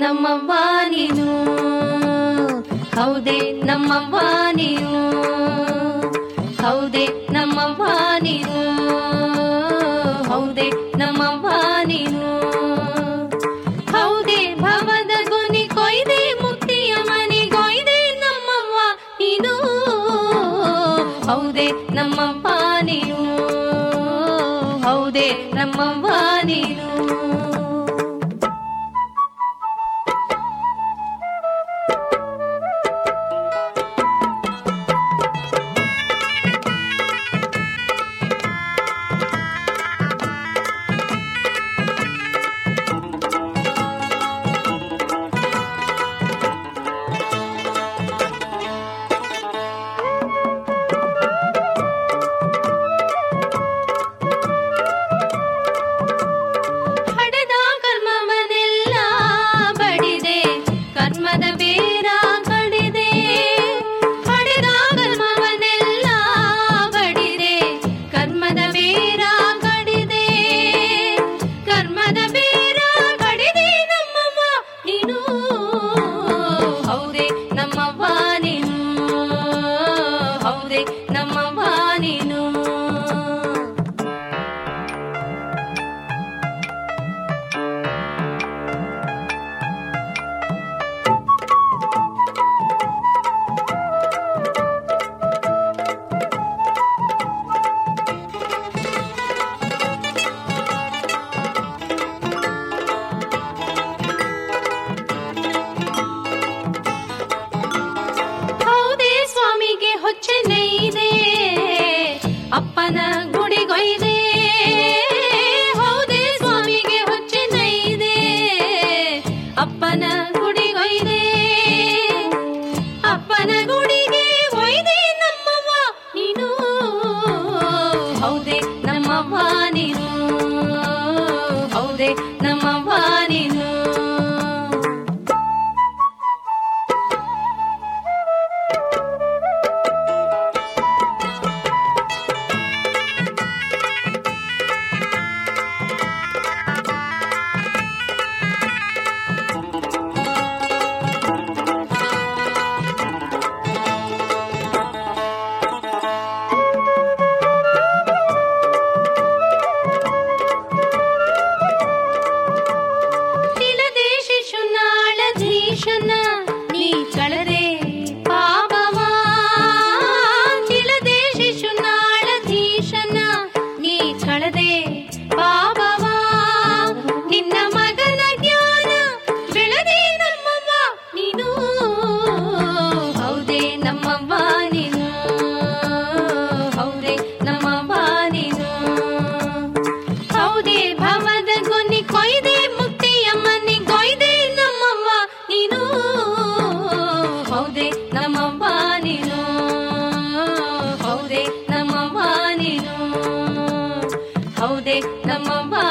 ನಮ್ಮವ್ವ ನೀನು ಹೌದೇ ನಮ್ಮವ್ವ ನೀನು ಹೌದೇ ನಮ್ಮವ್ವ ನೀನು ಹೌದೇ ನಮ್ಮವ್ವ ನೀನು ಹೌದೇ ಭವದ ಗುನಿ ಕೊಯ್ದೆ ಮುಕ್ತಿಯ ಮನೆಗೊಯ್ದೆ ನಮ್ಮವ್ವ ನೀನು ಹೌದೇ ನಮ್ಮವ್ವ ನೀನು ಹೌದೇ ನಮ್ಮವ್ವ ನೀನು ಹಡೆದ ಕರ್ಮವನೆಲ್ಲ ಬಡಿದೆ ಕರ್ಮದ ಬೇರ ಕಡಿದೆ ಹಡೆದ ಕರ್ಮವನೆಲ್ಲ ಬಡಿದೆ ಕರ್ಮದ ಬೇರ ಕಡಿದೆ ಕರ್ಮದ ಬೇರ ಕಡಿದೆ ನಮ್ಮವ್ವ ನೀನು ಹೌದೇ ನಮ್ಮವ್ವ ನೀನು ಹೌದೇ ನಮ್ಮವ್ವ ನೀನು ಹೌದೇ ಸ್ವಾಮಿಗೆ ಹೊಚ್ಚೆನೈದೆ ಅಪ್ಪನ ಗುಡಿಗೊಯ್ದೆ ಹೌದೇ ಸ್ವಾಮಿಗೆ ಹೊಚ್ಚೆನೈದೆ ಅಪ್ಪನ ಗುಡಿಗೊಯ್ದೆ ಅಪ್ಪನ ಗುಡಿಗೆ ಒಯ್ದೆ ನಮ್ಮವ್ವ ನೀನು ಹೌದೇ ನಮ್ಮವ್ವ ನೀನು ಹೌದೇ ನಮ್ಮವ್ವ ನೀನು ತಿಳದೆ ಶಿಶುನಾಳಧೀಶನ ನೀ ಕಳದೆ ಪಾಪವಾ ತಿಳದೆ ಶಿಶುನಾಳಧೀಶನ ನೀ ಕಳದೆ ಪಾಪವಾ ನಿನ್ನ ಮಗನ ಜ್ಞಾನ ಬೆಳದೆ ನಮ್ಮವ್ವ ನೀನು ಹೌದೇ ನಮ್ಮವ್ವ ನೀನು ಹೌದೇ ನಮ್ಮವ್ವ ನೀನು ಹೌದೇ ಭವದ ಗೊನಿ ಕೊಯ್ದೆ ಮುಕ್ತಿಯ ಮನೆ ಕೊಯ್ದೆ ನಮ್ಮವ್ವ ನೀನು ಹೌದೇ ನಮ್ಮವ್ವ ನೀನು ಹೌದೇ ನಮ್ಮವ್ವ ನೀನು ಹೌದೇ ನಮ್ಮವ್ವ